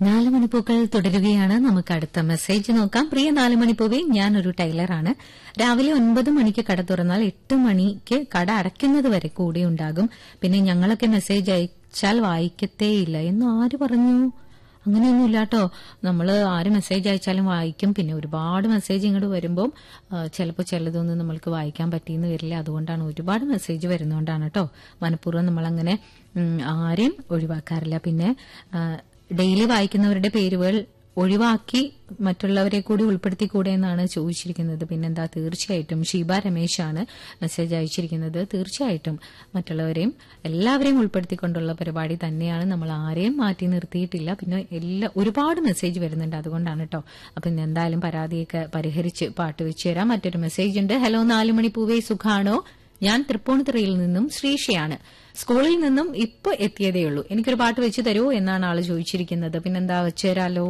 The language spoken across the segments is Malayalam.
നാല് മണിപ്പൂക്കൾ തുടരുകയാണ് നമുക്ക് അടുത്ത മെസ്സേജ് നോക്കാം പ്രിയ നാല് മണിപ്പൂവേ ഞാനൊരു ടൈലറാണ് രാവിലെ ഒൻപത് മണിക്ക് കട തുറന്നാൽ എട്ട് മണിക്ക് കട അടയ്ക്കുന്നത് വരെ കൂടെ ഉണ്ടാകും പിന്നെ ഞങ്ങളൊക്കെ മെസ്സേജ് അയച്ചാൽ വായിക്കത്തേയില്ല എന്ന് ആര് പറഞ്ഞു അങ്ങനെയൊന്നും ഇല്ലാട്ടോ നമ്മൾ ആര് മെസ്സേജ് അയച്ചാലും വായിക്കും പിന്നെ ഒരുപാട് മെസ്സേജ് ഇങ്ങോട്ട് വരുമ്പോൾ ചിലപ്പോൾ ചിലതൊന്നും നമ്മൾക്ക് വായിക്കാൻ പറ്റിയെന്ന് വരില്ല അതുകൊണ്ടാണ് ഒരുപാട് മെസ്സേജ് വരുന്നതുകൊണ്ടാണ് കേട്ടോ മനഃപൂർവ്വം നമ്മളങ്ങനെ ഉം, ആരെയും ഒഴിവാക്കാറില്ല പിന്നെ ആ, ഡെയിലി വായിക്കുന്നവരുടെ പേരുകൾ ഒഴിവാക്കി മറ്റുള്ളവരെ കൂടി ഉൾപ്പെടുത്തിക്കൂടെ എന്നാണ് ചോദിച്ചിരിക്കുന്നത് പിന്നെന്താ തീർച്ചയായിട്ടും ഷീബ രമേശാണ് മെസ്സേജ് അയച്ചിരിക്കുന്നത് തീർച്ചയായിട്ടും മറ്റുള്ളവരെയും എല്ലാവരെയും ഉൾപ്പെടുത്തിക്കൊണ്ടുള്ള പരിപാടി തന്നെയാണ് നമ്മൾ ആരെയും മാറ്റി നിർത്തിയിട്ടില്ല പിന്നെ എല്ലാ ഒരുപാട് മെസ്സേജ് വരുന്നുണ്ട് അതുകൊണ്ടാണ് കേട്ടോ അപ്പൊ ഇന്ന് എന്തായാലും പരാതിയൊക്കെ പരിഹരിച്ച് പാട്ട് വെച്ച് തരാം മറ്റൊരു മെസ്സേജ് ഉണ്ട് ഹലോ നാലുമണി പൂവേ സുഖാണോ ഞാൻ തൃപ്പൂണിത്തുറയിൽ നിന്നും ശ്രീഷയാണ് സ്കൂളിൽ നിന്നും ഇപ്പൊ എത്തിയതേയുള്ളൂ എനിക്കൊരു പാട്ട് വെച്ച് തരൂ എന്നാണ് ആള് ചോദിച്ചിരിക്കുന്നത് പിന്നെന്താ വെച്ച് തരാലോ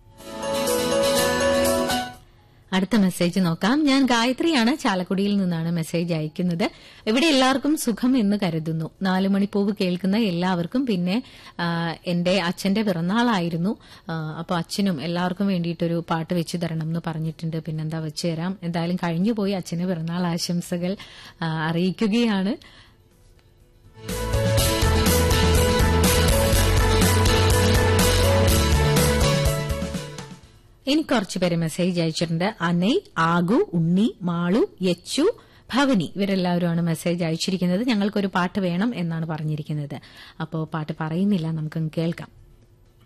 അടുത്ത മെസ്സേജ് നോക്കാം ഞാൻ ഗായത്രിയാണ് ചാലക്കുടിയിൽ നിന്നാണ് മെസ്സേജ് അയക്കുന്നത് ഇവിടെ എല്ലാവർക്കും സുഖം എന്ന് കരുതുന്നു നാലു മണിപ്പൂവ് കേൾക്കുന്ന എല്ലാവർക്കും പിന്നെ ആ, എന്റെ അച്ഛന്റെ പിറന്നാളായിരുന്നു ആ, അപ്പൊ അച്ഛനും എല്ലാവർക്കും വേണ്ടിയിട്ടൊരു പാട്ട് വെച്ചു തരണം എന്ന് പറഞ്ഞിട്ടുണ്ട് പിന്നെന്താ വെച്ചു തരാം എന്തായാലും കഴിഞ്ഞുപോയി അച്ഛന് പിറന്നാൾ ആശംസകൾ ആ, അറിയിക്കുകയാണ് എനിക്ക് കുറച്ച് പേര് മെസ്സേജ് അയച്ചിട്ടുണ്ട് അനൈ ആഗു ഉണ്ണി മാളു യച്ചു ഭവനി ഇവരെല്ലാവരുമാണ് മെസ്സേജ് അയച്ചിരിക്കുന്നത് ഞങ്ങൾക്കൊരു പാട്ട് വേണം എന്നാണ് പറഞ്ഞിരിക്കുന്നത് അപ്പോൾ പാട്ട് പറയുന്നില്ല നമുക്കങ്ങ് കേൾക്കാം